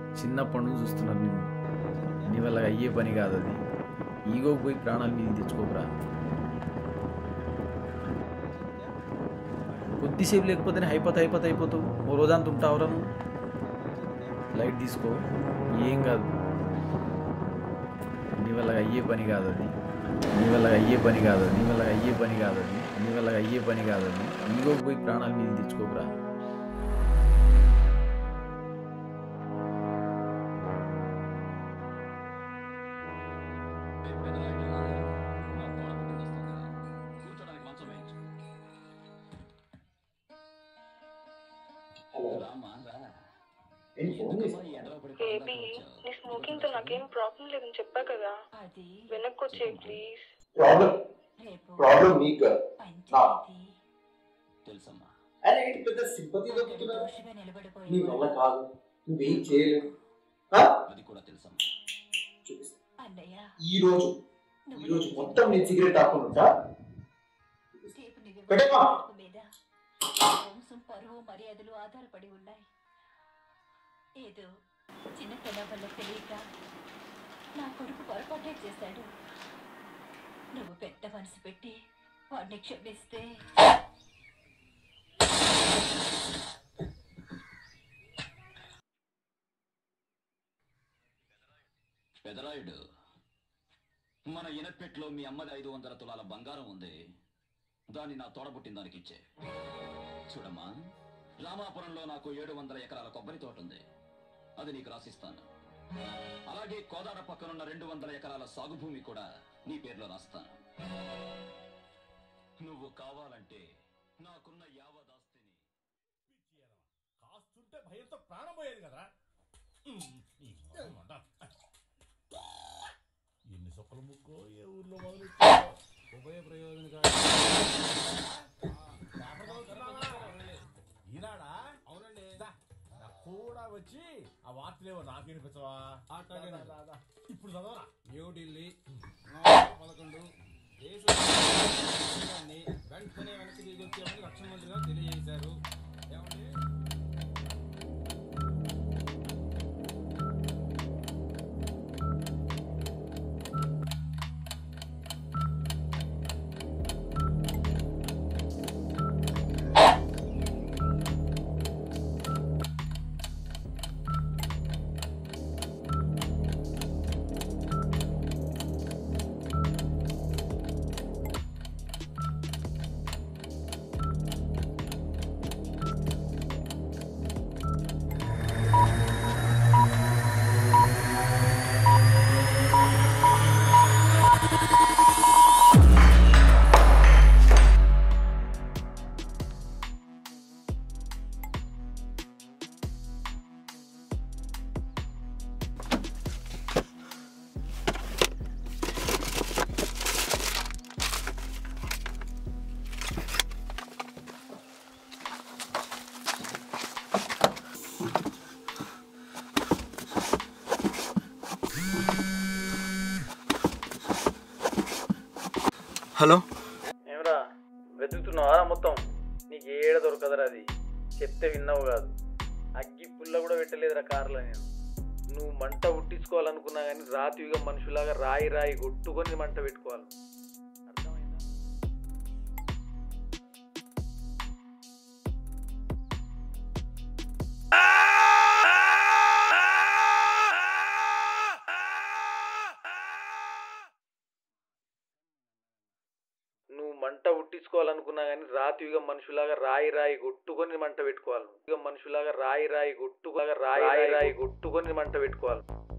చిన్నప్పటి నుంచి చూస్తున్నారు నేను నీ వల్ల అయ్యే పని కాదు అది ఈగోకి పోయి ప్రాణాలు మీద తెచ్చుకోకరా కొద్దిసేపు లేకపోతేనే అయిపోతే అయిపోతే అయిపోతావు ఓ రోజంతా ఉంటావురా నువ్వు లైట్ తీసుకో ఏం కాదు నీ వల్ల అయ్యే పని కాదు అది నీ వల్ల అయ్యే పని కాదు నీ వల్ల అయ్యే పని కాదు అది నీ వల్ల అయ్యే పని కాదు అది ఈగోకి పోయి ప్రాణాలు మీద తెచ్చుకోకరా కూర్చోడానికి మంచం వేయించు హలో రామ్మా, రా. ఏంటి ఫోన్ ఎందుకమ్మా చేశావు? ఈ ఎడవ పడి బేబీ పడదాకా నీ స్మోకింగ్ తో నాకేం ప్రాబ్లం లేదని చెప్పా కదా అది వెనక్కి వచ్చే ప్లీజ్ ప్రాబ్లం రేపు ప్రాబ్లం మీకు కాదు. పంచాయతీ తెలుసమ్మా అరే ఏంటి పెద్ద సింపతి అతడు దొరుకుతున్నా దోషిగా నీ వల్ల నిలబడిపోయి కాదు నువ్వేం చేయలేవు ఆ? అది కూడా తెలుసమ్మా చూపిస్తా అన్నయ్య ఈ రోజు నువ్వు ఈ రోజు నాకు మొత్తం నేను సిగరెట్ ఆపుకుంటా రేపు నీ వివాహ పెట్టమ్మా. తీర్పు మీద వంశం పరువు మర్యాదలు ఆధారపడి ఉన్నాయి ఏదో చిన్నతనం వల్ల తెలియక నా కొడుకు పొరపాటే చేశాడు నువ్వు పెద్ద మనసు పెట్టి వాడిని క్షమిస్తే పెదరాయుడు మన ఇనపెట్లో మీ అమ్మది ఐదు వందల తులాల బంగారం ఉంది దాన్ని నా తోడబుట్టిన దానికి ఇచ్చే చూడమ్మా రామాపురంలో నాకు ఏడు వందల ఎకరాల కొబ్బరి తోట ఉంది అది నీకు రాసిస్తాను అలాగే కోదాడ పక్కనున్న రెండు వందల ఎకరాల సాగు భూమి కూడా నీ పేరులో రాస్తాను నువ్వు కావాలంటే నాకున్న యావదాస్తిని కాస్తుంటే భయంతో ప్రాణం పోయేది కదా ఈ మొహమాట. ఎన్ని సొక్కల ముక్కో ఏ ఊర్లో మొదలు ఉభయ ప్రయోజనకారి ఈనాడా అవునండి నాకు కూడా వచ్చి ఆ వార్తలేవో నాకు వినిపించవా ఇప్పుడు చదవరా న్యూఢిల్లీ నవంబర్ పదకొండు దేశ రాజధానిని వెంటనే వెనక్కి దిగి వచ్చామని రక్షణ మంత్రి గారు తెలియజేశారు ఏమండి హలో ఏమరా వెతుకుతున్నావా మొత్తం నీకు ఏడ దొరకదురా అది చెప్తే విన్నావు కాదు అగ్గి పుల్ల కూడా పెట్టలేదురా కార్లో నేను నువ్వు మంట ఉట్టించుకోవాలనుకున్నా కానీ రాతివిగా మనుషులాగా రాయి రాయి కొట్టుకొని మంట పెట్టుకోవాలి అర్థమైందా నువ్వు మంట ఉట్టించుకోవాలనుకున్నా కానీ రాతివిగా మనుషులాగా రాయి రాయి కొట్టుకొని మంట పెట్టుకోవాలి ఇక మనుషులాగా రాయి రాయి కొట్టుగా రాయి రాయి రాయి కొట్టుకొని మంట పెట్టుకోవాలి